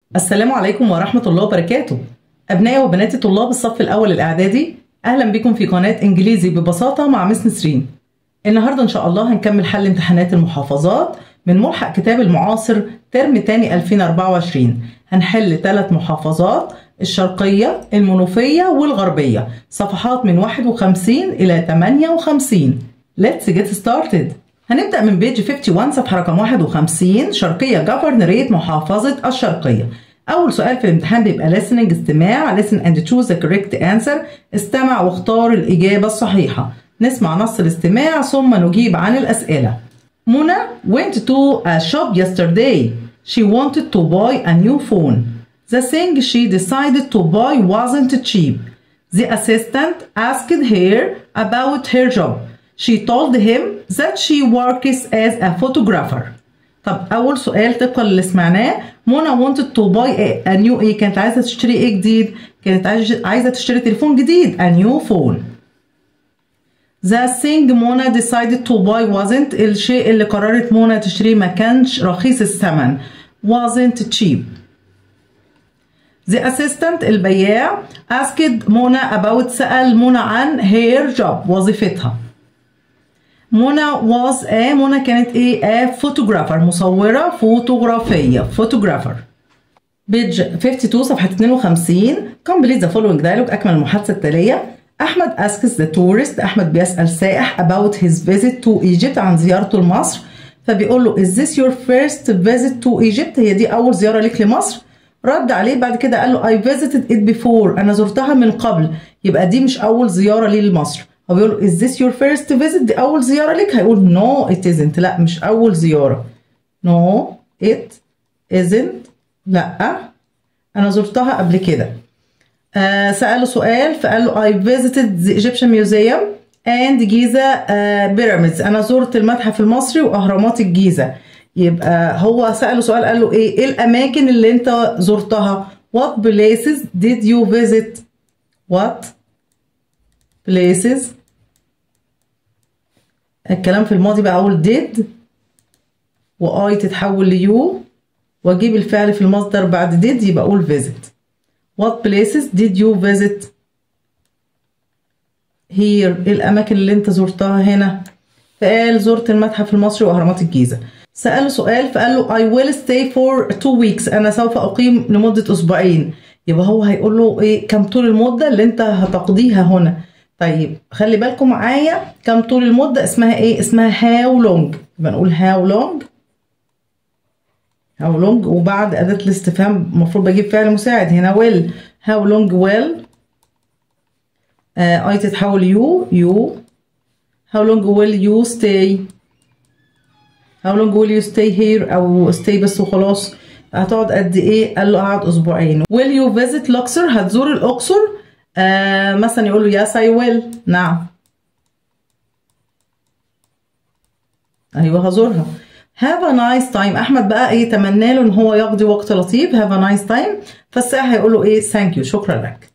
السلام عليكم ورحمة الله وبركاته أبنائي وبناتي طلاب الصف الأول الإعدادي أهلا بكم في قناة إنجليزي ببساطة مع مس نسرين النهاردة إن شاء الله هنكمل حل امتحانات المحافظات من ملحق كتاب المعاصر ترم تاني 2024 هنحل ثلاث محافظات الشرقية المنوفية والغربية صفحات من 51 إلى 58 Let's get started هنبدأ من بيج 51 صفحة رقم 51 شرقية جفرنريت محافظة الشرقية أول سؤال في الامتحان بيبقى listening استماع listen and choose the correct answer استمع واختار الإجابة الصحيحة نسمع نص الاستماع ثم نجيب عن الأسئلة منى went to a shop yesterday she wanted to buy a new phone the thing she decided to buy wasn't cheap the assistant asked her about her job she told him that she works as a photographer طب أول سؤال طبقا اللي سمعناه منى wanted to buy a, a new إيه كانت عايزة تشتري إيه جديد؟ كانت عايزة تشتري تليفون جديد a new phone The thing منى decided to buy wasn't الشيء اللي قررت منى تشتريه ما كانش رخيص الثمن wasn't cheap The assistant البياع asked منى about سأل منى عن her job وظيفتها منى was a منى كانت ايه a photographer مصورة فوتوغرافية photographer بيج 52 صفحة 52 complete the following dialogue أكمل المحادثة التالية أحمد asks the tourist أحمد بيسأل سائح about his visit to Egypt عن زيارته لمصر فبيقول له is this your first visit to Egypt هي دي أول زيارة ليك لمصر رد عليه بعد كده قال له I visited it before أنا زرتها من قبل يبقى دي مش أول زيارة ليه لمصر هو بيقول له is this your first visit دي أول زيارة ليك هيقول no it isn't لا مش أول زيارة no it isn't لا أنا زرتها قبل كده آه سأله سؤال فقال له I visited the Egyptian Museum and جيزة آه pyramids أنا زرت المتحف المصري وأهرامات الجيزة يبقى هو سأله سؤال قال له إيه إيه الأماكن اللي أنت زرتها What places did you visit What places الكلام في الماضي بقى أقول did وآي تتحول ليو وأجيب الفعل في المصدر بعد did يبقى أقول visit What places did you visit here إيه الأماكن اللي أنت زرتها هنا فقال زرت المتحف المصري وأهرامات الجيزة سأله سؤال فقال له I will stay for two weeks أنا سوف أقيم لمدة أسبوعين يبقى هو هيقول له إيه كم طول المدة اللي أنت هتقضيها هنا طيب خلي بالكم معايا كم طول المدة اسمها إيه اسمها how long يبقى نقول how long how long وبعد أداة الاستفهام المفروض بجيب فعل مساعد هنا will how long will آه I تتحول you you how long will you stay how long will you stay here أو stay بس وخلاص هتقعد قد إيه قال له قعد أسبوعين will you visit الأقصر هتزور الأقصر آه مثلا يقول له yes I will نعم أيوه هزورها have a nice time احمد بقى ايه تمنى له ان هو يقضي وقت لطيف have a nice time فالسائح هيقول له ايه thank you شكرا لك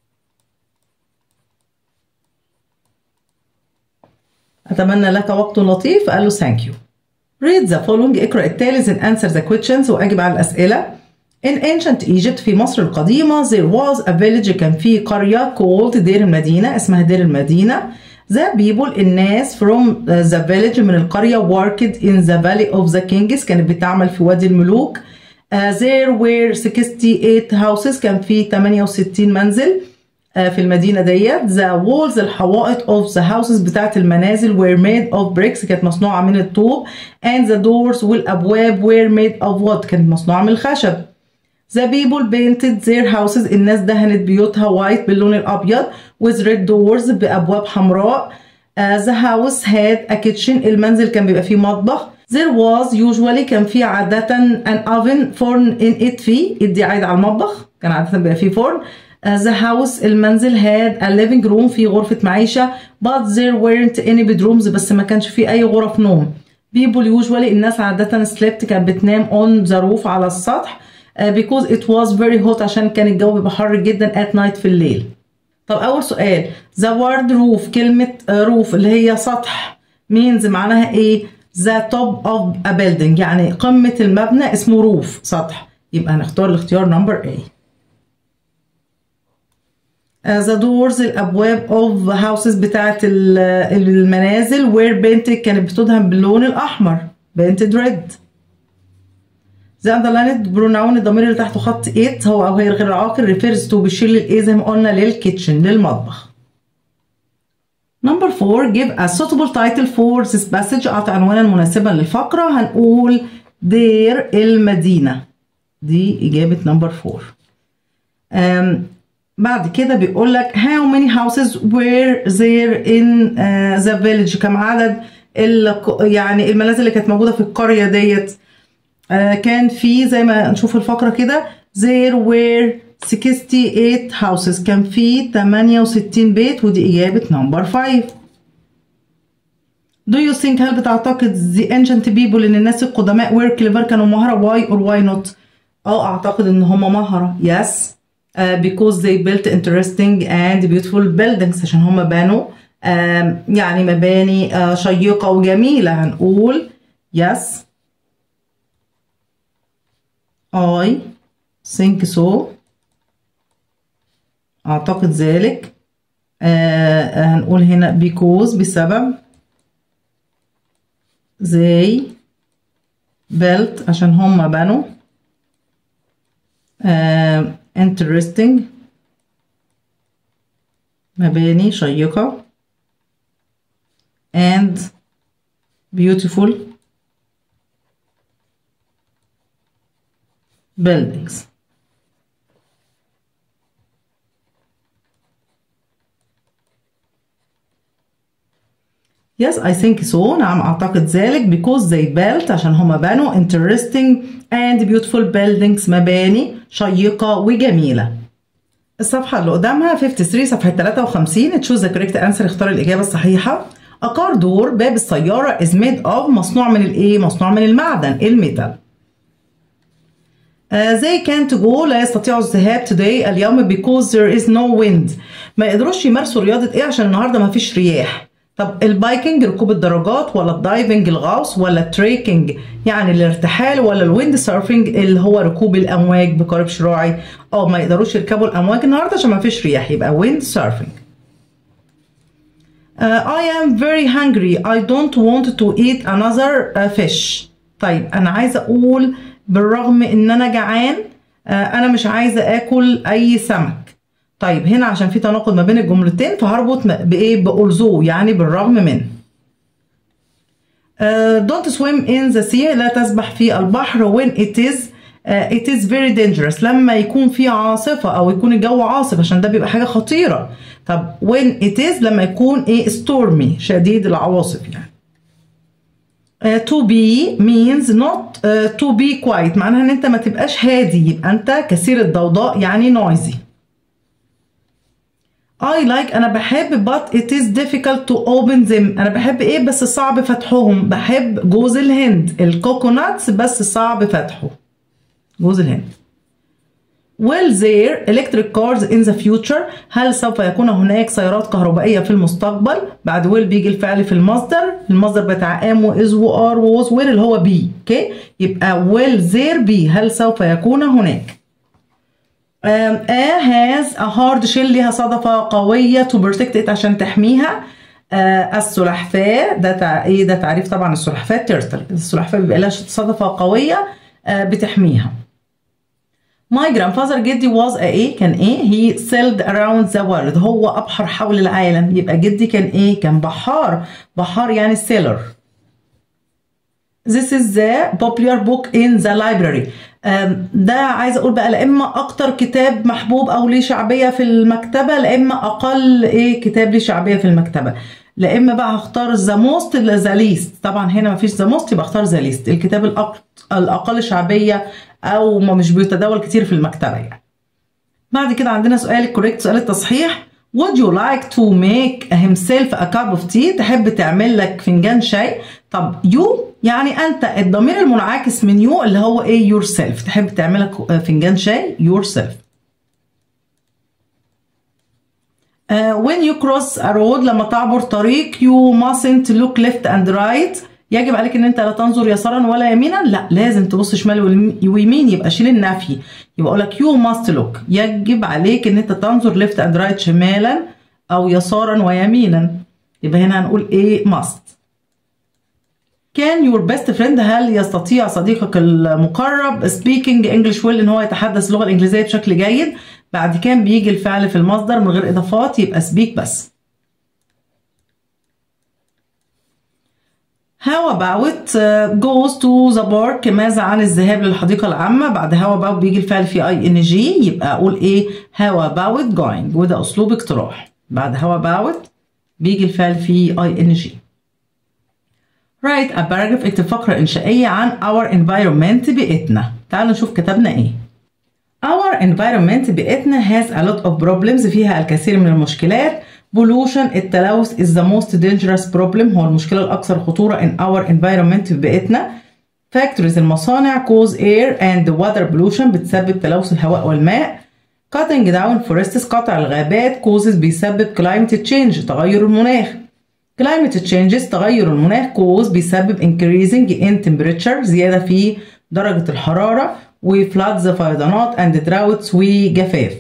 اتمنى لك وقت لطيف قال له thank you read the following اقرا التالي and answer the questions واجب على الاسئله in ancient Egypt في مصر القديمه there was a village كان في قريه called دير المدينه اسمها دير المدينه The people الناس from the village من القرية worked in the valley of the kings كانت بتعمل في وادي الملوك uh, there were 68 houses كان في 68 منزل uh, في المدينة ديت the walls الحوائط of the houses بتاعت المنازل were made of bricks كانت مصنوعة من الطوب and the doors والأبواب were made of wood كانت مصنوعة من الخشب The people painted their houses الناس دهنت بيوتها وايت باللون الأبيض with red doors بأبواب حمراء uh, The house had a kitchen المنزل كان بيبقى فيه مطبخ There was usually كان فيه عادة an oven فرن in it فيه ادي عايد على المطبخ كان عادة بيبقى فيه فرن uh, The house المنزل had a living room فيه غرفة معيشة but there weren't any bedrooms بس ما كانش فيه أي غرف نوم People usually الناس عادة slept كانت بتنام on the roof على السطح because it was very hot عشان كان الجو بيبقى حر جدا at night في الليل طب أول سؤال the word roof كلمة roof اللي هي سطح means معناها إيه the top of a building يعني قمة المبنى اسمه roof سطح يبقى هنختار الاختيار نمبر A Uh, the doors الابواب of houses بتاعت ال- المنازل were painted كانت بتدهن باللون الاحمر painted red the underlined pronoun الضمير اللي تحته خط it هو او هي غير العاقل refers to بيشير للايه زي ما قلنا للكيتشن للمطبخ Number four give a suitable title for this passage أعطي عنوانا مناسبا للفقرة هنقول دير المدينة دي إجابة نمبر فور um, بعد كده بيقول لك how many houses were there in uh, the village كم عدد ال- يعني المنازل اللي كانت موجودة في القرية ديت آه، كان في زي ما نشوف الفقرة كده there were 68 houses كان في 68 بيت ودي إجابة نمبر 5 Do you think هل بتعتقد the ancient people إن الناس القدماء were clever كانوا مهرة why or why not؟ اه أعتقد إن هم مهرة yes uh, because they built interesting and beautiful buildings عشان هم بنوا آم، يعني مباني آه، شيقة وجميلة هنقول yes I think so أعتقد ذلك آه هنقول هنا because بسبب they built عشان هم بنوا آه interesting مباني شيقة and beautiful buildings Yes, I think so. نعم أعتقد ذلك because they built عشان هما بنوا interesting and beautiful buildings مباني شيقة وجميلة. الصفحة اللي قدامها 53 صفحة 53 choose the correct answer اختار الإجابة الصحيحة. A car door باب السيارة is made of مصنوع من الإيه؟ مصنوع من المعدن الميتال. Uh, they can't go لا يستطيعوا الذهاب today اليوم because there is no wind ما يقدروش يمارسوا رياضة ايه عشان النهاردة ما فيش رياح طب البايكنج ركوب الدراجات ولا الدايفنج الغوص ولا التريكنج يعني الارتحال ولا الويند سيرفنج اللي هو ركوب الامواج بقارب شراعي اه ما يقدروش يركبوا الامواج النهارده عشان ما فيش رياح يبقى ويند سيرفنج Uh, I am very hungry. I don't want to eat another uh, fish. طيب أنا عايزة أقول بالرغم إن أنا جعان uh, أنا مش عايزة آكل أي سمك. طيب هنا عشان في تناقض ما بين الجملتين فهربط م- بإيه بألزو يعني بالرغم من. Uh, don't swim in the sea لا تسبح في البحر when it is uh, it is very dangerous لما يكون في عاصفة أو يكون الجو عاصف عشان ده بيبقى حاجة خطيرة طب when it is لما يكون إيه stormy شديد العواصف يعني uh, to be means not uh, to be quiet معناها ان انت ما تبقاش هادي يبقى انت كثير الضوضاء يعني noisy I like انا بحب but it is difficult to open them انا بحب ايه بس صعب فتحهم بحب جوز الهند الكوكوناتس بس صعب فتحه جوز الهند Will there electric cars in the future هل سوف يكون هناك سيارات كهربائية في المستقبل بعد will بيجي الفعل في المصدر المصدر بتاع am و is و are و was where اللي هو be اوكي يبقى will there be هل سوف يكون هناك um, A has a hard shell ليها صدفة قوية to protect it عشان تحميها uh, السلحفاة ده تع... ايه ده تعريف طبعا السلحفاة تيرتل السلحفاة بيبقى لها صدفة قوية uh, بتحميها My grandfather جدي was a ايه كان ايه he sailed around the world هو أبحر حول العالم يبقى جدي كان ايه كان بحار بحار يعني sailor This is the popular book in the library أم، ده عايز اقول بقى لا اما اكتر كتاب محبوب او ليه شعبيه في المكتبه لا اما اقل ايه كتاب ليه شعبيه في المكتبه لا اما بقى هختار ذا موست ذا ليست طبعا هنا مفيش ذا موست يبقى اختار ذا ليست الكتاب الأق- الاقل شعبيه او ما مش بيتداول كتير في المكتبه يعني بعد كده عندنا سؤال الكوريكت سؤال التصحيح Would you like to make himself a cup of tea تحب تعمل لك فنجان شاي طب you يعني انت الضمير المنعكس من you اللي هو ايه yourself تحب تعمل لك فنجان شاي yourself Uh, when you cross a road لما تعبر طريق you mustn't look left and right يجب عليك ان انت لا تنظر يسارا ولا يمينا لا لازم تبص شمال ويمين يبقى شيل النفي يبقى اقول لك يو ماست لوك يجب عليك ان انت تنظر ليفت اند رايت شمالا او يسارا ويمينا يبقى هنا هنقول ايه must كان your best friend هل يستطيع صديقك المقرب speaking English well ان هو يتحدث اللغه الانجليزيه بشكل جيد بعد كان بيجي الفعل في المصدر من غير اضافات يبقى speak بس How about goes to the park ماذا عن الذهاب للحديقة العامة بعد how about بيجي الفعل في اي ان جي يبقى اقول ايه how about going وده اسلوب اقتراح بعد how about بيجي الفعل في اي ان جي write a paragraph اكتب فقرة إنشائية عن our environment بيئتنا تعالوا نشوف كتبنا إيه our environment بيئتنا has a lot of problems فيها الكثير من المشكلات pollution التلوث is the most dangerous problem هو المشكلة الأكثر خطورة in our environment في بيئتنا factories المصانع cause air and water pollution بتسبب تلوث الهواء والماء cutting down forests قطع الغابات causes بيسبب climate change تغير المناخ climate changes تغير المناخ cause بيسبب increasing in temperature زيادة في درجة الحرارة وفلادز فيضانات and droughts وجفاف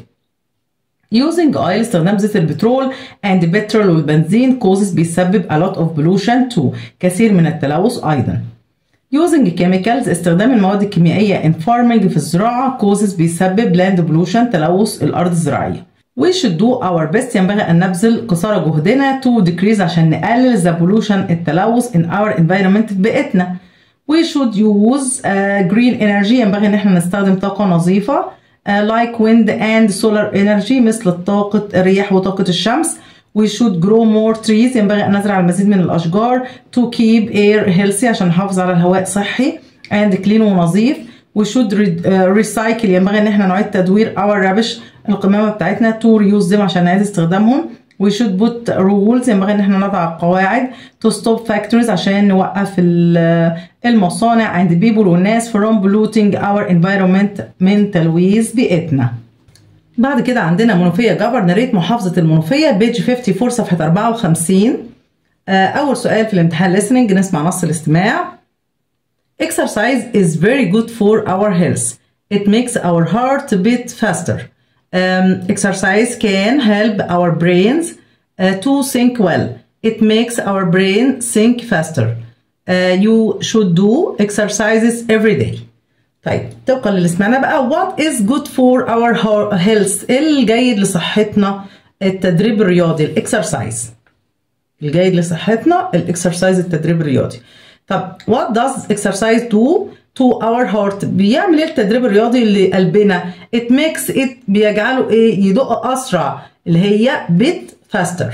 using oil استخدام زيت البترول and petrol والبنزين causes بيسبب a lot of pollution too كثير من التلوث أيضا using chemicals استخدام المواد الكيميائية in farming في الزراعة causes بيسبب land pollution تلوث الأرض الزراعية we should do our best ينبغي أن نبذل قصارى جهدنا to decrease عشان نقلل the pollution التلوث in our environment في بيئتنا we should use uh, green energy ينبغي أن احنا نستخدم طاقة نظيفة uh, like wind and solar energy مثل طاقة الرياح وطاقة الشمس we should grow more trees ينبغي أن نزرع المزيد من الأشجار to keep air healthy عشان نحافظ على الهواء صحي and clean ونظيف we should re- uh, recycle ينبغي ان احنا نعيد تدوير our rubbish القمامة بتاعتنا to reuse them عشان نعيد استخدامهم we should put rules ينبغي ان احنا نضع قواعد to stop factories عشان نوقف ال- المصانع and people والناس from polluting our environment من تلويث بيئتنا بعد كده عندنا منوفية جفرنريت محافظة المنوفية بيج 54 صفحة 54 آه، أول سؤال في الامتحان listening نسمع نص الاستماع Exercise is very good for our health. It makes our heart beat faster. Um, exercise can help our brains uh, to think well. It makes our brain think faster. Uh, you should do exercises every day. طيب طبقا اللي سمعنا بقى what is good for our ho- health إيه الجيد لصحتنا التدريب الرياضي الاكسرسايز الجيد لصحتنا الاكسرسايز التدريب الرياضي طب what does exercise do to our heart بيعمل ايه التدريب الرياضي لقلبنا it makes it بيجعله ايه يدق اسرع اللي هي bit faster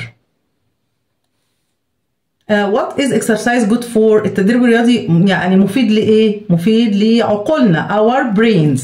Uh, what is exercise good for التدريب الرياضي يعني مفيد لإيه؟ مفيد لعقولنا our brains.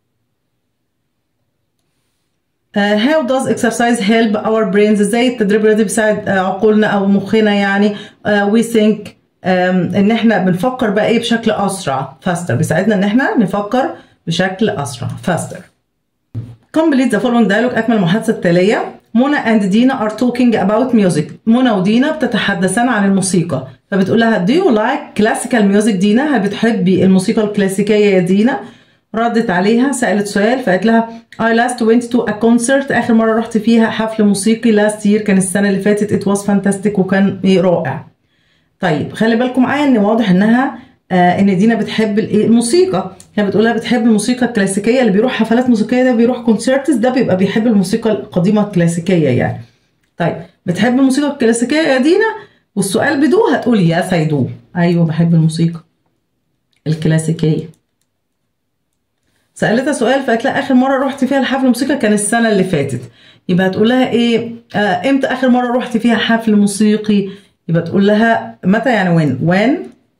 Uh, how does exercise help our brains؟ ازاي التدريب الرياضي بيساعد uh, عقولنا او مخنا يعني uh, we think um, ان احنا بنفكر بقى ايه بشكل اسرع faster بيساعدنا ان احنا نفكر بشكل اسرع faster. complete the following dialogue اكمل المحادثه التاليه منى and دينا are talking about music منى ودينا بتتحدثان عن الموسيقى فبتقول لها do you like classical music دينا هل بتحبي الموسيقى الكلاسيكية يا دينا ردت عليها سألت سؤال فقالت لها I last went to a concert آخر مرة رحت فيها حفل موسيقي last year كان السنة اللي فاتت it was fantastic وكان إيه رائع طيب خلي بالكم معايا ان واضح انها آه ان دينا بتحب الايه الموسيقى هي بتقول لها بتحب الموسيقى الكلاسيكيه اللي بيروح حفلات موسيقيه ده بيروح كونسرتس ده بيبقى بيحب الموسيقى القديمه الكلاسيكيه يعني طيب بتحب الموسيقى الكلاسيكيه يا دينا والسؤال بدو هتقول يا سيدو ايوه بحب الموسيقى الكلاسيكيه سالتها سؤال فقالت لها اخر مره رحت فيها الحفل موسيقى كان السنه اللي فاتت يبقى هتقول لها ايه آه امتى اخر مره رحت فيها حفل موسيقي يبقى تقول لها متى يعني when when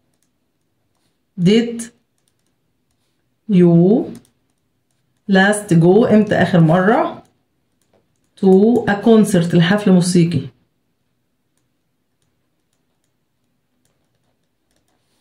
did you last go امتى اخر مرة to a concert لحفل موسيقي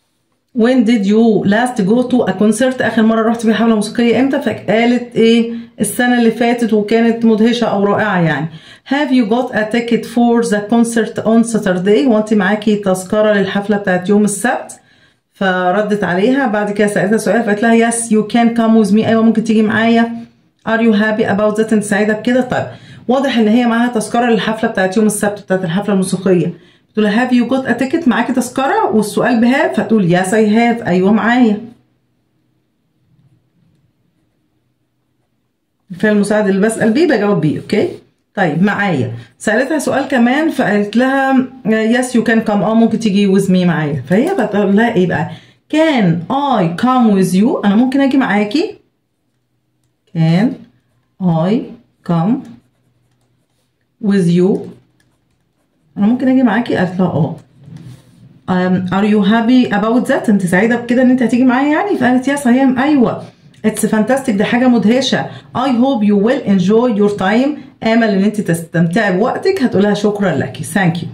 when did you last go to a concert اخر مرة رحت في حفلة موسيقية امتى فقالت ايه السنة اللي فاتت وكانت مدهشة أو رائعة يعني Have you got a ticket for the concert on Saturday وانت معاكي تذكرة للحفلة بتاعت يوم السبت فردت عليها بعد كده سألتها سؤال فقالت لها yes you can come with me أيوة ممكن تيجي معايا are you happy about that انت سعيدة بكده طيب واضح ان هي معاها تذكرة للحفلة بتاعت يوم السبت بتاعت الحفلة الموسيقية تقول لها have you got a ticket معاكي تذكرة والسؤال بهاف فتقول yes I have أيوة معايا الفعل المساعد اللي بسأل بيه بجاوب بيه اوكي طيب معايا سألتها سؤال كمان فقالت لها يس يو كان كم اه ممكن تيجي with me معايا فهي بتقول لها ايه بقى كان I come with you انا ممكن اجي معاكي كان I come with you انا ممكن اجي معاكي قالت لها اه um, are you happy about that انت سعيده بكده ان انت هتيجي معايا يعني فقالت يس I am ايوه اتس فانتاستيك دي حاجه مدهشه I hope you will enjoy your time امل ان انت تستمتعي بوقتك هتقولها شكرا لك thank you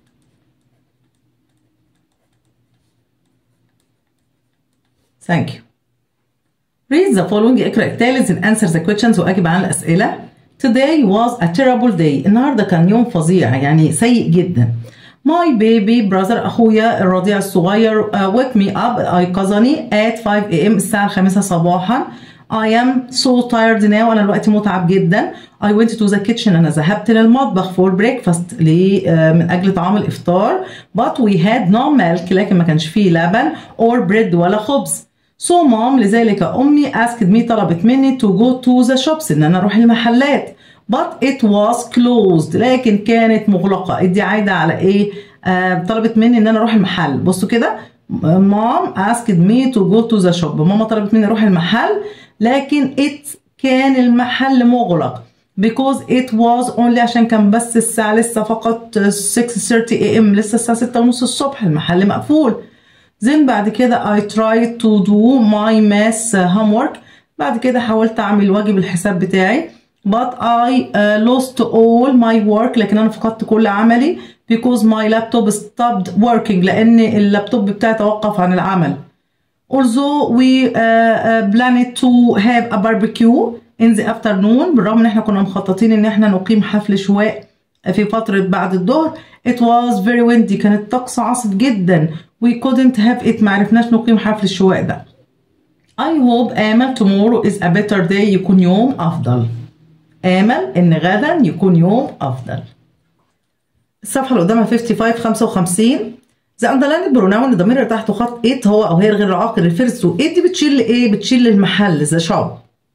thank you read the following اقرا التالي and answer the questions واجب عن الاسئله today was a terrible day النهارده كان يوم فظيع يعني سيء جدا My baby brother أخويا الرضيع الصغير uh, wake me up أيقظني at 5 a.m. الساعة الخامسة صباحا I am so tired now أنا دلوقتي متعب جدا I went to the kitchen أنا ذهبت للمطبخ for breakfast لي uh, من أجل طعام الإفطار but we had no milk لكن ما كانش فيه لبن or bread ولا خبز So mom لذلك أمي asked me طلبت مني to go to the shops إن أنا أروح المحلات but it was closed لكن كانت مغلقة دي عايدة على إيه؟ آه طلبت مني إن أنا أروح المحل بصوا كده mom asked me to go to the shop ماما طلبت مني أروح المحل لكن it كان المحل مغلق because it was only عشان كان بس الساعة لسه فقط 6:30 am لسه الساعة 6 ونص الصبح المحل مقفول then بعد كده I tried to do my math homework بعد كده حاولت أعمل واجب الحساب بتاعي but I uh, lost all my work لكن أنا فقدت كل عملي because my laptop stopped working لأن اللابتوب بتاعي توقف عن العمل although we uh, uh, planned to have a barbecue in the afternoon بالرغم ان احنا كنا مخططين ان احنا نقيم حفل شواء في فترة بعد الظهر it was very windy كانت طقس عاصف جدا we couldn't have it معرفناش نقيم حفل الشواء ده I hope آمل tomorrow is a better day يكون يوم أفضل آمل إن غدا يكون يوم أفضل الصفحة اللي قدامها 55 55 ذا اندرلاين بروناون الضمير اللي تحته خط ات هو او هي الغير العاقل ريفيرز تو ات دي بتشيل ايه؟ بتشيل المحل ذا شوب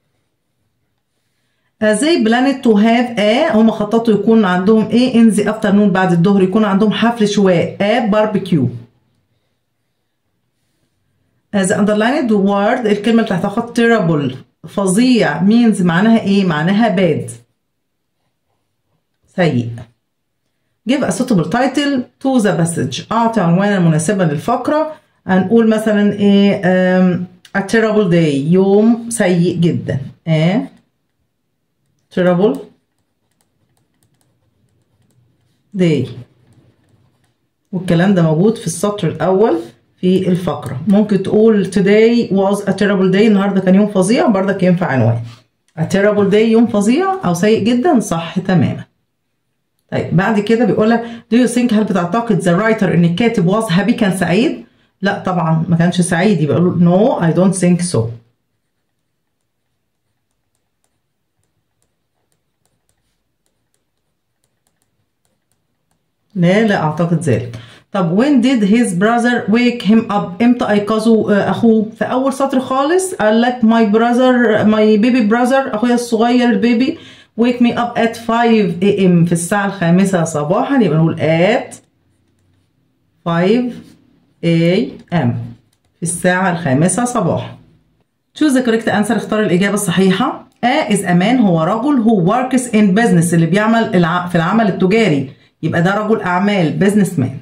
زي بلانت تو هاف ا هم خططوا يكون عندهم ايه ان ذا افترنون بعد الظهر يكون عندهم حفل شواء ا باربيكيو ذا اندرلايند وورد الكلمه اللي تحتها خط تيرابل فظيع مينز معناها ايه؟ معناها باد سيء give a suitable title to the passage أعطي عنوانا مناسبا للفقرة هنقول مثلا إيه um, a terrible day يوم سيء جدا a terrible day والكلام ده موجود في السطر الأول في الفقرة ممكن تقول today was a terrible day النهاردة كان يوم فظيع برضك ينفع عنوان a terrible day يوم فظيع أو سيء جدا صح تماما طيب بعد كده بيقول لك do you think هل بتعتقد the writer ان الكاتب was happy كان سعيد؟ لا طبعا ما كانش سعيد يبقى له no I don't think so. لا لا اعتقد ذلك. طب when did his brother wake him up؟ امتى ايقظه اخوه؟ في اول سطر خالص قال لك my brother my baby brother اخويا الصغير البيبي wake me up at 5 a.m. في الساعة الخامسة صباحا يبقى نقول at 5 a.m. في الساعة الخامسة صباحا. choose the correct answer اختار الإجابة الصحيحة. A is a man هو رجل who works in business اللي بيعمل في العمل التجاري يبقى ده رجل أعمال business man.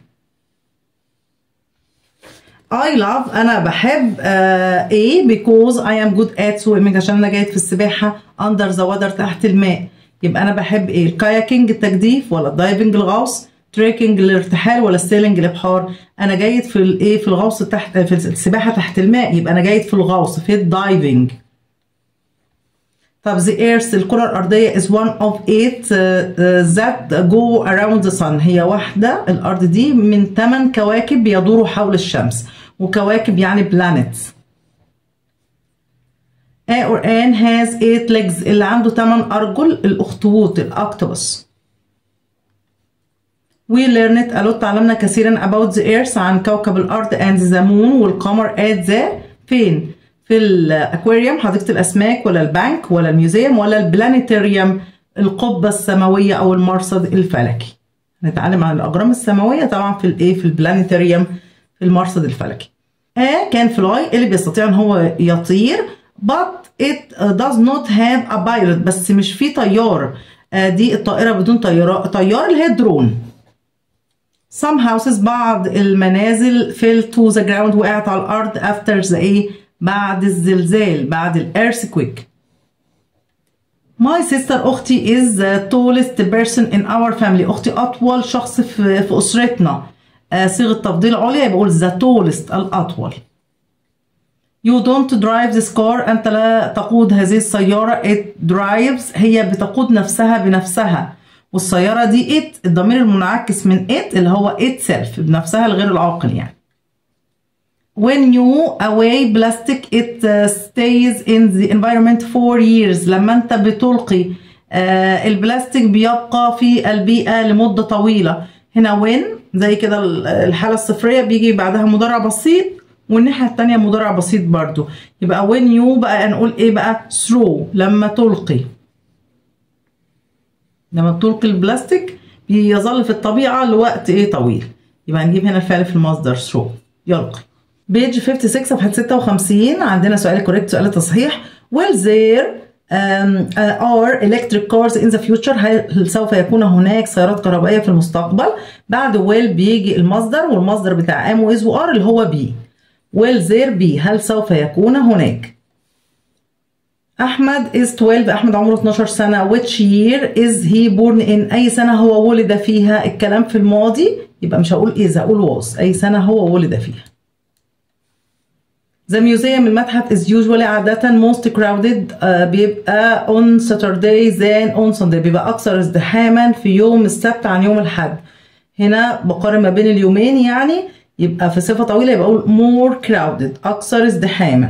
I love أنا بحب uh, A because I am good at swimming عشان أنا جيد في السباحة under the water تحت الماء يبقى أنا بحب إيه الكاياكينج التجديف ولا الدايفنج الغوص تريكنج الارتحال ولا السيلينج الابحار انا جيد في الايه في الغوص تحت في السباحه تحت الماء يبقى انا جيد في الغوص في الدايفنج طب the earth الكرة الأرضية is one of eight uh, uh, that go around the sun هي واحدة الأرض دي من ثمان كواكب بيدوروا حول الشمس وكواكب يعني planets A or N has eight legs اللي عنده ثمان أرجل الأخطبوط الأكتوبس We learned a lot تعلمنا كثيرا about the earth عن كوكب الأرض and the moon والقمر at the فين؟ في الأكواريوم حديقة الأسماك ولا البنك ولا الميوزيوم ولا البلانيتاريوم القبة السماوية أو المرصد الفلكي نتعلم عن الأجرام السماوية طبعا في الإيه في البلانيتاريوم في المرصد الفلكي A كان فلاي اللي بيستطيع ان هو يطير but it does not have a pilot بس مش في طيار آه دي الطائرة بدون طيار طيار اللي هي درون some houses بعض المنازل fell to the ground وقعت على الأرض after the ايه بعد الزلزال بعد الارثكويك My sister أختي is the tallest person in our family أختي أطول شخص في, في أسرتنا آه صيغة تفضيل عليا يبقى أقول the tallest الأطول You don't drive this car أنت لا تقود هذه السيارة it drives هي بتقود نفسها بنفسها والسيارة دي it الضمير المنعكس من it اللي هو itself بنفسها الغير العاقل يعني when you away plastic it uh, stays in the environment for years لما انت بتلقي uh, البلاستيك بيبقى في البيئة لمدة طويلة هنا when زي كده الحالة الصفرية بيجي بعدها مضارع بسيط والناحية التانية مضارع بسيط برضو يبقى when you بقى نقول ايه بقى throw لما تلقي لما بتلقي البلاستيك بيظل في الطبيعة لوقت ايه طويل يبقى نجيب هنا الفعل في المصدر throw يلقي بيج 56 صفحة 56 عندنا سؤال كوريكت سؤال تصحيح will there um, uh, are electric cars in the future هل سوف يكون هناك سيارات كهربائية في المستقبل بعد will بيجي المصدر والمصدر بتاع am و is و are اللي هو be will there be هل سوف يكون هناك أحمد is 12 أحمد عمره 12 سنة which year is he born in أي سنة هو ولد فيها الكلام في الماضي يبقى مش هقول is هقول was أي سنة هو ولد فيها The museum المتحف is usually عادة most crowded uh, بيبقى on Saturday than on Sunday بيبقى أكثر ازدحاما في يوم السبت عن يوم الحد هنا بقارن ما بين اليومين يعني يبقى في صفة طويلة يبقى أقول more crowded أكثر ازدحاما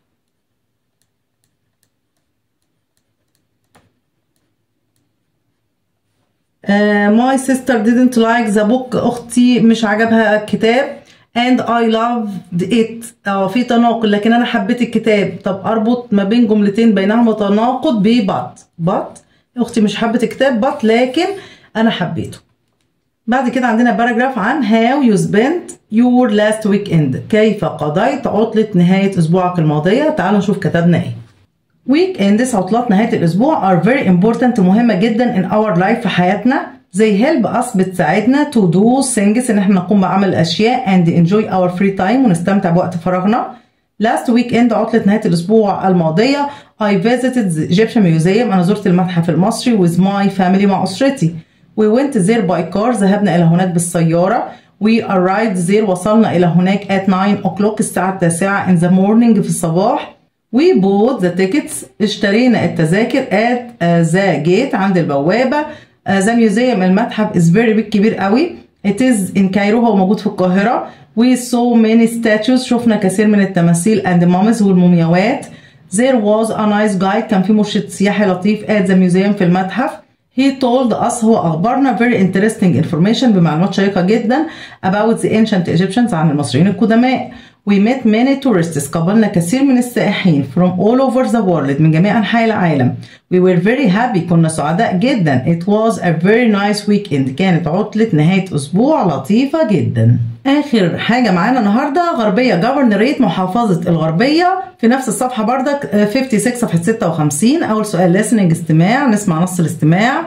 uh, my sister didn't like the book أختي مش عجبها الكتاب and I loved it اه في تناقض لكن انا حبيت الكتاب طب اربط ما بين جملتين بينهما تناقض ب but but اختي مش حبت الكتاب but لكن انا حبيته بعد كده عندنا باراجراف عن how you spent your last weekend كيف قضيت عطلة نهاية اسبوعك الماضية تعالوا نشوف كتبنا ايه week ends عطلات نهاية الاسبوع are very important مهمة جدا in our life في حياتنا زي help us بتساعدنا to do things ان احنا نقوم بعمل اشياء and enjoy our free time ونستمتع بوقت فراغنا last weekend عطلة نهاية الاسبوع الماضية I visited the Egyptian Museum انا زرت المتحف المصري with my family مع اسرتي we went there by car ذهبنا الى هناك بالسيارة we arrived there وصلنا الى هناك at 9 o'clock الساعة التاسعة in the morning في الصباح we bought the tickets اشترينا التذاكر at uh, the gate عند البوابة ذا ميوزيوم المتحف is very big كبير قوي it is in كايرو هو موجود في القاهرة we saw many statues شفنا كثير من التماثيل and mummies والمومياوات there was a nice guide كان في مرشد سياحي لطيف at the museum في المتحف he told us هو أخبرنا very interesting information بمعلومات شيقة جدا about the ancient Egyptians عن المصريين القدماء We met many tourists قابلنا كثير من السائحين from all over the world من جميع أنحاء العالم. We were very happy كنا سعداء جدا. It was a very nice weekend. كانت عطلة نهاية أسبوع لطيفة جدا. آخر حاجة معانا النهاردة غربية جفرنريت محافظة الغربية في نفس الصفحة بردك 56 صفحة 56 أول سؤال listening استماع نسمع نص الاستماع.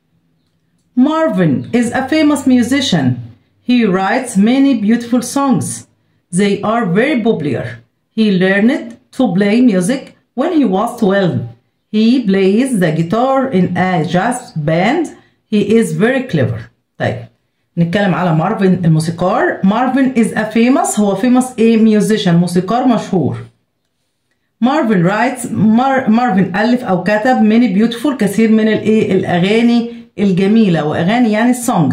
Marvin is a famous musician. He writes many beautiful songs. They are very popular. He learned to play music when he was 12. He plays the guitar in a jazz band. He is very clever. طيب نتكلم على مارفن الموسيقار. مارفن is a famous هو famous a musician موسيقار مشهور. مارفن رايتس مار مارفن ألف أو كتب many beautiful كثير من الإيه الأغاني الجميلة وأغاني يعني songs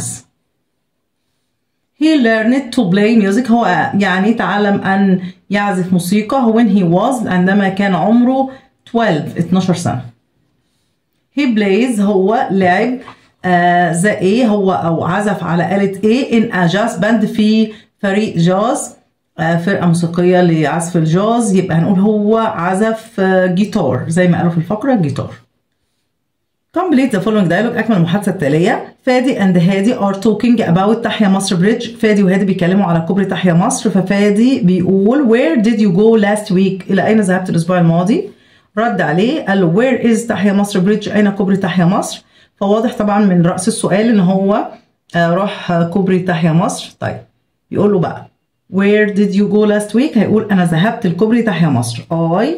He learned to play music هو يعني تعلم أن يعزف موسيقى when he was عندما كان عمره 12 12 سنة He plays هو لعب ذا uh, ايه هو او عزف على آلة ايه in a jazz band في فريق جاز uh, فرقة موسيقية لعزف الجاز يبقى هنقول هو عزف uh, جيتار زي ما قالوا في الفقرة جيتار Complete the following dialogue أكمل المحادثة التالية فادي and هادي are talking about تحيا مصر بريدج فادي وهادي بيتكلموا على كوبري تحيا مصر ففادي بيقول where did you go last week إلى أين ذهبت الأسبوع الماضي رد عليه قال له where is تحيا مصر بريدج أين كوبري تحيا مصر فواضح طبعا من رأس السؤال إن هو راح كوبري تحيا مصر طيب يقول له بقى where did you go last week هيقول أنا ذهبت لكوبري تحيا مصر I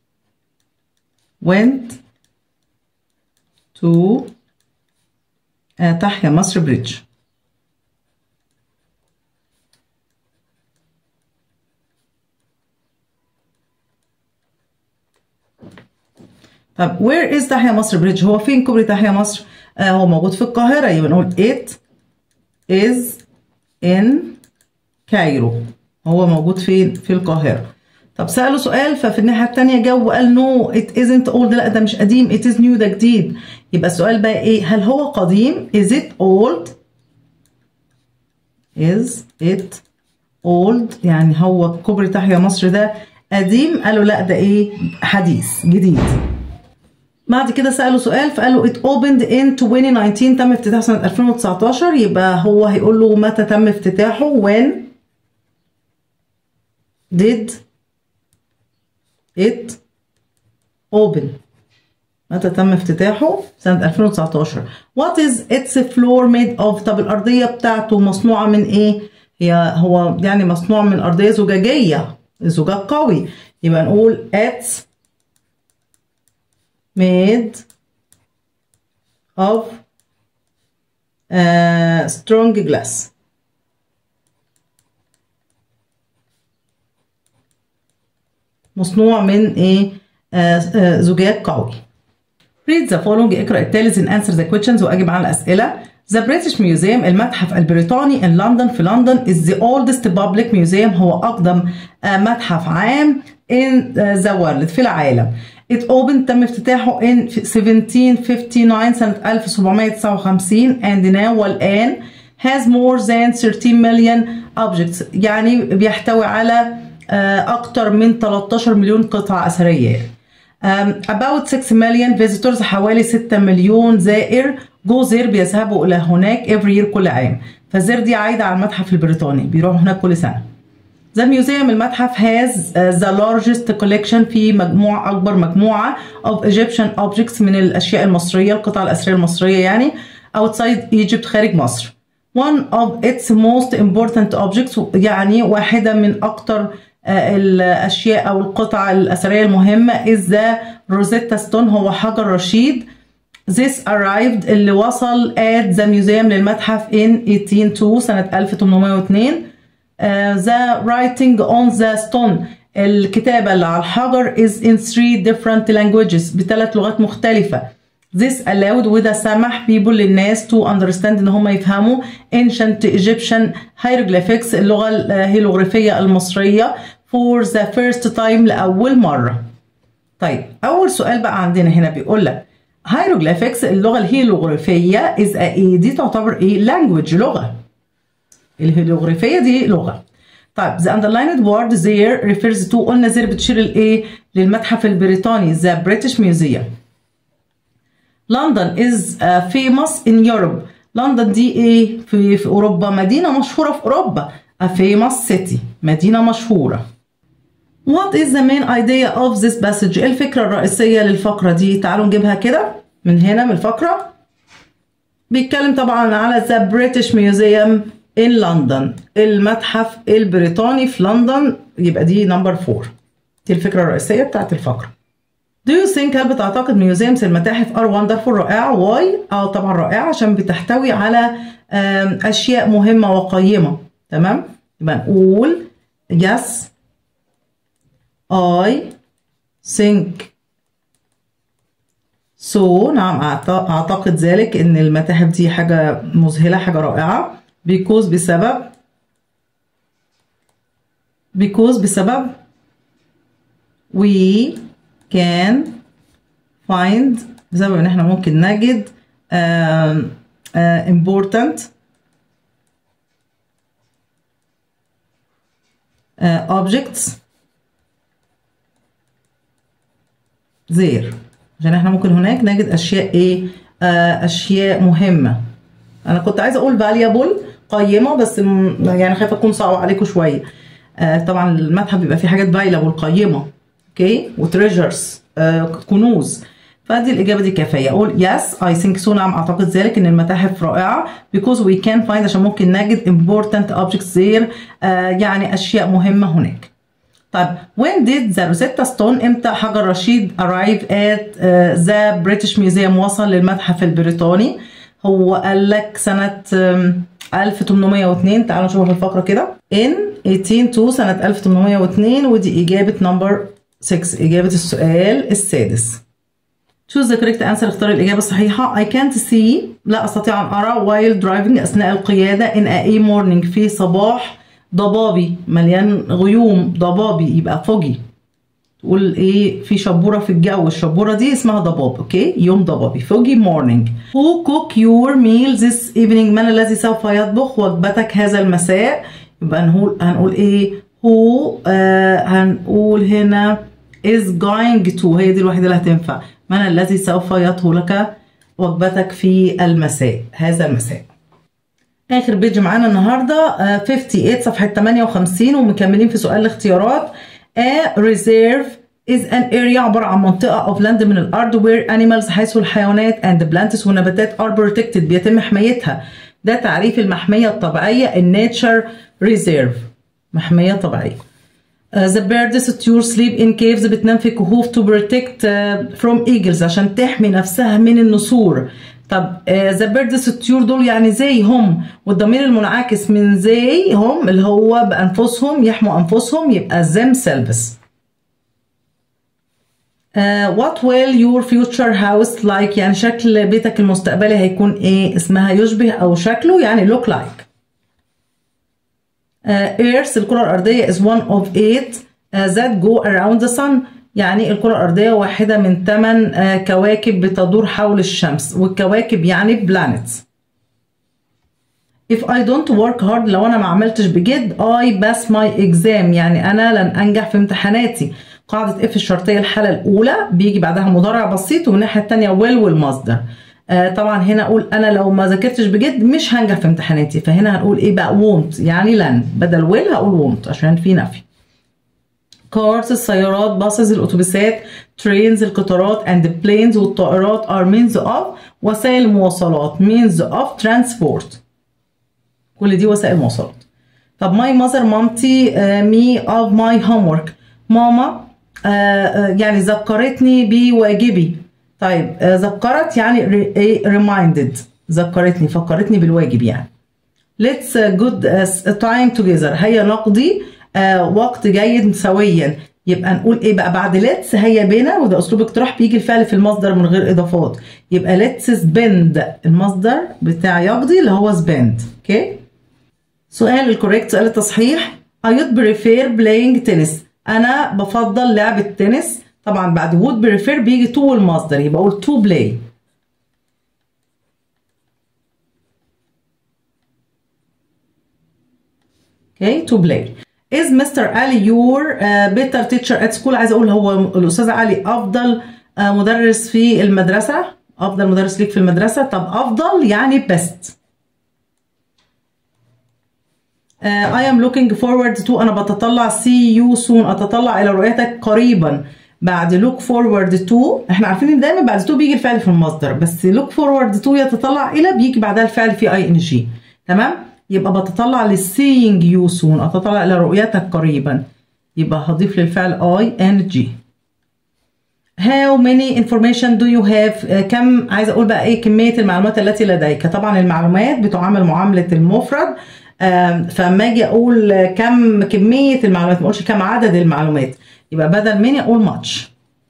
went to تحيا مصر بريدج طب where is تحيا مصر بريدج هو فين كوبري تحيا مصر آه هو موجود في القاهرة يبقى نقول it is in كايرو هو موجود فين في القاهرة طب سأله سؤال ففي الناحية التانية جاوب وقال نو it isn't old لا ده مش قديم it is new ده جديد يبقى السؤال بقى ايه هل هو قديم is it old is it old يعني هو كوبري تحيا مصر ده قديم قالوا لا ده ايه حديث جديد بعد كده سأله سؤال فقال له it opened in 2019 تم افتتاحه سنة 2019 يبقى هو هيقول له متى تم افتتاحه when did it open متى تم افتتاحه سنة 2019 what is its floor made of طب الأرضية بتاعته مصنوعة من ايه هي هو يعني مصنوع من أرضية زجاجية زجاج قوي يبقى نقول it's made of uh, strong glass مصنوع من ايه آه آه زجاج قوي read the following اقرأ التالي and answer the questions واجب على الأسئلة The British Museum المتحف البريطاني in London في لندن is the oldest public museum هو أقدم آه متحف عام in the world في العالم It opened تم افتتاحه in 1759 سنة 1759 and now والآن has more than 13 million objects يعني بيحتوي على أكثر من 13 مليون قطعة أثرية um, about 6 million visitors حوالي 6 مليون زائر جو زير بيذهبوا إلى هناك every year كل عام فزير دي عايدة على المتحف البريطاني بيروحوا هناك كل سنة The museum المتحف has uh, the largest collection في مجموعة أكبر مجموعة of Egyptian objects من الأشياء المصرية القطع الأثرية المصرية يعني outside Egypt خارج مصر. One of its most important objects يعني واحدة من أكثر uh, الأشياء أو القطع الأثرية المهمة is the Rosetta Stone هو حجر رشيد. This arrived اللي وصل at the museum للمتحف in 1802 سنة 1802 the writing on the stone الكتابة اللي على الحجر is in three different languages بثلاث لغات مختلفة This allowed وده سمح people للناس to understand ان هم يفهموا ancient Egyptian hieroglyphics اللغة الهيروغليفية المصرية for the first time لأول مرة. طيب أول سؤال بقى عندنا هنا بيقول لك hieroglyphics اللغة الهيروغليفية is a ايه دي تعتبر ايه language لغة الهيروغليفيه دي لغه طيب the underlined word there refers to قلنا زير بتشير لايه للمتحف البريطاني the British Museum London is uh, famous in Europe لندن دي ايه في, في اوروبا مدينه مشهوره في اوروبا a famous city مدينه مشهوره What is the main idea of this passage ايه الفكره الرئيسيه للفقره دي تعالوا نجيبها كده من هنا من الفقره بيتكلم طبعا على the British Museum in لندن المتحف البريطاني في لندن يبقى دي نمبر 4 دي الفكرة الرئيسية بتاعت الفقرة Do you think هل بتعتقد ميوزيمز المتاحف are wonderful رائعة واي؟ اه طبعا رائعة عشان بتحتوي على أشياء مهمة وقيمة تمام؟ يبقى نقول yes I think so نعم أعتقد ذلك إن المتاحف دي حاجة مذهلة حاجة رائعة because بسبب because بسبب we can find بسبب إن إحنا ممكن نجد uh, uh, important uh, objects there عشان احنا ممكن هناك نجد اشياء ايه آه اشياء مهمه انا كنت عايزه اقول valuable قيمه بس يعني خايفه اكون صعبه عليكم شويه آه طبعا المتحف بيبقى فيه حاجات valuable قيمه اوكي وتريجرز آه كنوز فدي الإجابة دي كافية أقول yes I think so نعم أعتقد ذلك إن المتاحف رائعة because we can find عشان ممكن نجد important objects there آه يعني أشياء مهمة هناك طيب when did the Rosetta Stone امتى حجر رشيد arrive at uh, the British Museum وصل للمتحف البريطاني هو قال لك سنة um, 1802 تعالوا نشوفها في الفقرة كده in 1802 سنة 1802 ودي إجابة نمبر 6 إجابة السؤال السادس choose the correct answer اختار الإجابة الصحيحة I can't see لا أستطيع أن أرى while driving أثناء القيادة in a morning في صباح ضبابي مليان غيوم ضبابي يبقى فوجي تقول ايه في شبوره في الجو الشبوره دي اسمها ضباب اوكي يوم ضبابي فوجي مورنينج who cook your meal this evening من الذي سوف يطبخ وجبتك هذا المساء يبقى هنقول هنقول ايه who آه هنقول هنا is going to هي دي الوحيده اللي هتنفع من الذي سوف يطهو لك وجبتك في المساء هذا المساء اخر بيج معانا النهارده 58 صفحه 58 ومكملين في سؤال الاختيارات a reserve is an area عباره عن منطقه of land من الارض where animals حيث الحيوانات and plants والنباتات are protected بيتم حمايتها ده تعريف المحميه الطبيعيه الناتشر ريزيرف محميه طبيعيه Uh, the birds to sleep in caves بتنام في كهوف to protect uh, from eagles عشان تحمي نفسها من النسور طب ذا بيردز الطيور دول يعني زي هم والضمير المنعكس من زي هم اللي هو بانفسهم يحموا انفسهم يبقى themselves uh, what will your future house like يعني شكل بيتك المستقبلي هيكون ايه اسمها يشبه او شكله يعني look like uh, earth الكرة الأرضية is one of eight uh, that go around the sun يعني الكرة الأرضية واحدة من ثمان كواكب بتدور حول الشمس والكواكب يعني planets If I don't work hard لو أنا ما عملتش بجد I pass my exam يعني أنا لن أنجح في امتحاناتي قاعدة if الشرطية الحالة الأولى بيجي بعدها مضارع بسيط ومن الناحية التانية will والمصدر آه طبعا هنا أقول أنا لو ما ذاكرتش بجد مش هنجح في امتحاناتي فهنا هنقول إيه بقى won't يعني لن بدل will هقول won't عشان في نفي cars السيارات باصز الأتوبيسات trains القطارات and planes والطائرات are means of وسائل المواصلات means of transport كل دي وسائل مواصلات طب my mother مامتي uh, me of my homework ماما uh, uh, يعني ذكرتني بواجبي طيب uh, ذكرت يعني reminded ذكرتني فكرتني بالواجب يعني let's good time together هيا نقضي آه وقت جيد سويا يبقى نقول ايه بقى بعد ليتس هيا بينا وده اسلوب اقتراح بيجي الفعل في المصدر من غير اضافات يبقى ليتس سبند المصدر بتاع يقضي اللي هو سبند اوكي سؤال الكوريكت سؤال التصحيح I would prefer playing tennis انا بفضل لعب التنس طبعا بعد would prefer بيجي to المصدر يبقى اقول to play اوكي to play is Mr. Ali your uh, better teacher at school عايز اقول هو الاستاذ علي افضل uh, مدرس في المدرسه افضل مدرس ليك في المدرسه طب افضل يعني best uh, I am looking forward to انا بتطلع see you soon اتطلع الى رؤيتك قريبا بعد look forward to احنا عارفين ان دايما بعد to بيجي الفعل في المصدر بس look forward to يتطلع الى بيجي بعدها الفعل في اي ان جي تمام يبقى بتطلع ل seeing you soon أتطلع إلى رؤيتك قريبا يبقى هضيف للفعل I N G How many information do you have كم عايز أقول بقى إيه كمية المعلومات التي لديك طبعا المعلومات بتعامل معاملة المفرد فما أجي أقول كم كمية المعلومات ما أقولش كم عدد المعلومات يبقى بدل many أقول much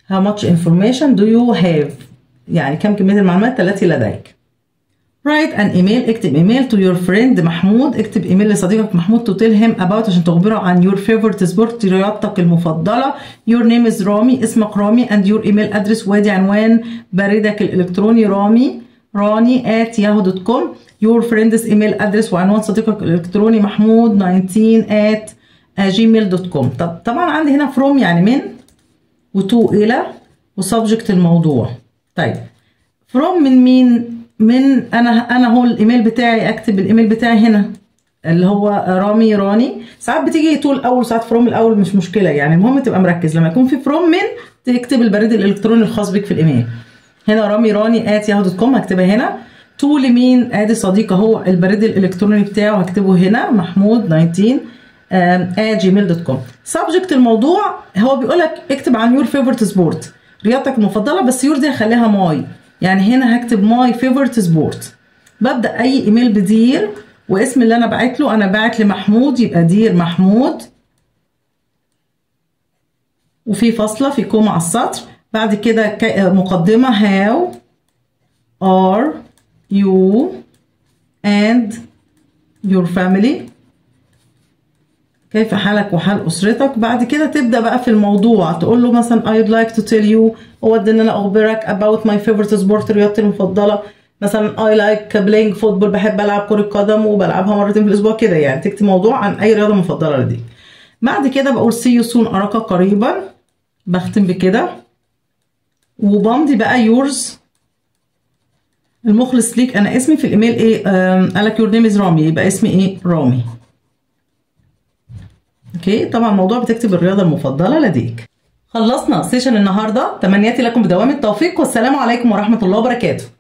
how much information do you have يعني كم كمية المعلومات التي لديك write an email اكتب ايميل to your friend محمود اكتب ايميل لصديقك محمود to tell him about عشان تخبره عن your favorite sport رياضتك المفضلة your name is رامي اسمك رامي and your email address وادي عنوان بريدك الالكتروني رامي راني at yahoo.com your friend's email address وعنوان صديقك الالكتروني محمود 19 at gmail.com طب طبعا عندي هنا from يعني من وتو الى وسبجكت الموضوع طيب from من مين من انا انا هو الايميل بتاعي اكتب الايميل بتاعي هنا اللي هو رامي راني ساعات بتيجي تو الاول ساعات فروم الاول مش مشكله يعني المهم تبقى مركز لما يكون في فروم من تكتب البريد الالكتروني الخاص بيك في الايميل هنا رامي راني ات ياهو دوت كوم هكتبها هنا تو لمين ادي صديق اهو البريد الالكتروني بتاعه هكتبه هنا محمود 19 at gmail.com سبجكت الموضوع هو بيقول لك اكتب عن يور فيفورت سبورت رياضتك المفضله بس يور دي هخليها ماي يعني هنا هكتب ماي فيفورت سبورت ببدا اي ايميل بدير واسم اللي انا بعت له انا بعت لمحمود يبقى دير محمود وفي فاصله في كومه على السطر بعد كده مقدمه how are you and your family كيف حالك وحال اسرتك بعد كده تبدا بقى في الموضوع تقول له مثلا I'd like to tell you اود ان انا اخبرك about my favorite sport رياضتي المفضله مثلا I like playing football بحب العب كره قدم وبلعبها مرتين في الاسبوع كده يعني تكتب موضوع عن اي رياضه مفضله لديك بعد كده بقول see you soon اراك قريبا بختم بكده وبمضي بقى yours المخلص ليك انا اسمي في الايميل ايه قالك your name is رامي يبقى اسمي ايه رامي اوكي طبعا الموضوع بتكتب الرياضه المفضله لديك خلصنا سيشن النهارده تمنياتي لكم بدوام التوفيق والسلام عليكم ورحمه الله وبركاته